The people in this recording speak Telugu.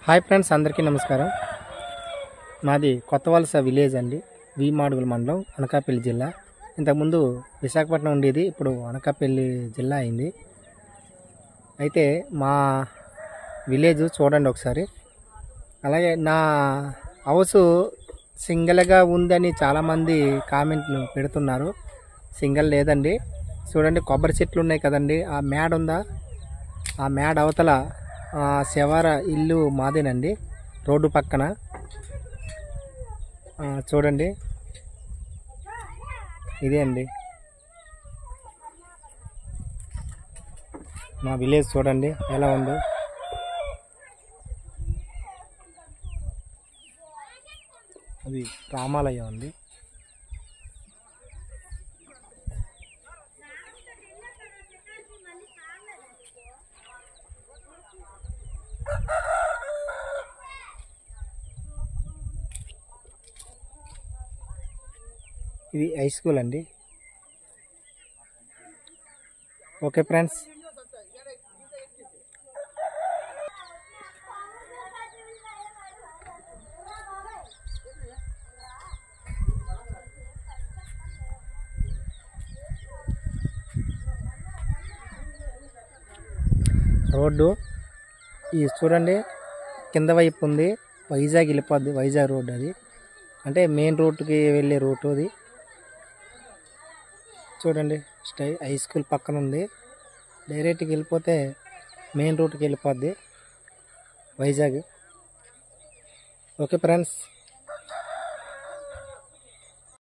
హాయ్ ఫ్రెండ్స్ అందరికీ నమస్కారం మాది కొత్త వలస విలేజ్ అండి వి మాడుగుల మండలం అనకాపల్లి జిల్లా ఇంతకుముందు విశాఖపట్నం ఉండేది ఇప్పుడు అనకాపల్లి జిల్లా అయింది అయితే మా విలేజ్ చూడండి ఒకసారి అలాగే నా హౌస్ సింగిల్గా ఉందని చాలామంది కామెంట్లు పెడుతున్నారు సింగిల్ లేదండి చూడండి కొబ్బరి చెట్లు ఉన్నాయి కదండి ఆ మేడ ఉందా ఆ మేడ అవతల ఆ శివార ఇల్లు మాదేనండి రోడ్డు పక్కన ఆ, చూడండి ఇదే అండి మా విలేజ్ చూడండి ఎలా ఉందో అది రామాలయం అండి ఇది హై స్కూల్ అండి ఓకే ఫ్రెండ్స్ రోడ్డు ఈ చూడండి కింద వైపు ఉంది వైజాగ్ వెళ్ళిపోద్ది వైజాగ్ రోడ్డు అది అంటే మెయిన్ రూట్కి వెళ్ళే రూట్ అది చూడండి స్టై హై స్కూల్ పక్కన ఉంది డైరెక్ట్కి వెళ్ళిపోతే మెయిన్ రూట్కి వెళ్ళిపోద్ది వైజాగ్ ఓకే ఫ్రెండ్స్